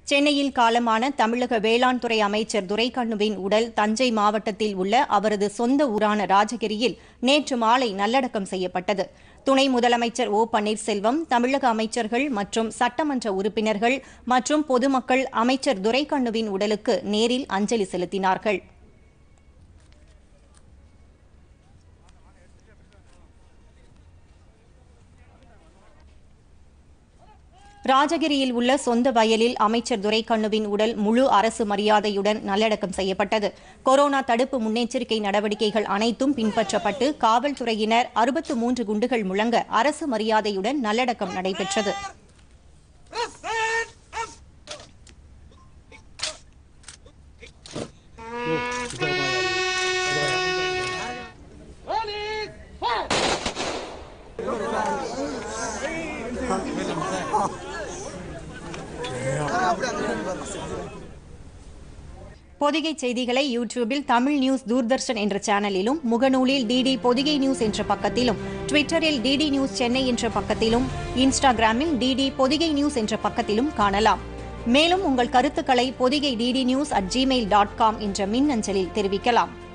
சென்னையில் காலமான தமிழக வேளாண் துறை அமைச்சர் துரைக்கண்ணுவின் உடல் தஞ்சை மாவட்டத்தில் உள்ள அவரது சொந்த ஊரான ராஜகிரியில் நேற்று மாலை நல்லடக்கம் செய்யப்பட்டது துணை முதலமைச்சர் ஓ பன்னீர்செல்வம் தமிழக அமைச்சர்கள் மற்றும் சட்டமன்ற உறுப்பினர்கள் மற்றும் பொதுமக்கள் அமைச்சர் துரைக்கண்ணுவின் உடலுக்கு நேரில் அஞ்சலி செலுத்தினார்கள் ராஜகிரியில் உள்ள சொந்த வயலில் அமைச்சர் துரைக்கண்ணுவின் உடல் முழு அரசு மரியாதையுடன் நல்லடக்கம் செய்யப்பட்டது கொரோனா தடுப்பு முன்னெச்சரிக்கை நடவடிக்கைகள் அனைத்தும் பின்பற்றப்பட்டு காவல்துறையினர் அறுபத்து மூன்று குண்டுகள் முழங்க அரசு மரியாதையுடன் நல்லடக்கம் நடைபெற்றது பொதிகை செய்திகளை யூடியூபில் தமிழ் நியூஸ் தூர்தர்ஷன் என்ற சேனலிலும் முகநூலில் டிடி பொதிகை நியூஸ் என்ற பக்கத்திலும் ட்விட்டரில் டிடி நியூஸ் சென்னை என்ற பக்கத்திலும் இன்ஸ்டாகிராமில் டிடி பொதிகை நியூஸ் என்ற பக்கத்திலும் காணலாம் மேலும் உங்கள் கருத்துக்களை Podhigai DD news at Gmail dot com என்ற மின்னஞ்சலில் தெரிவிக்கலாம்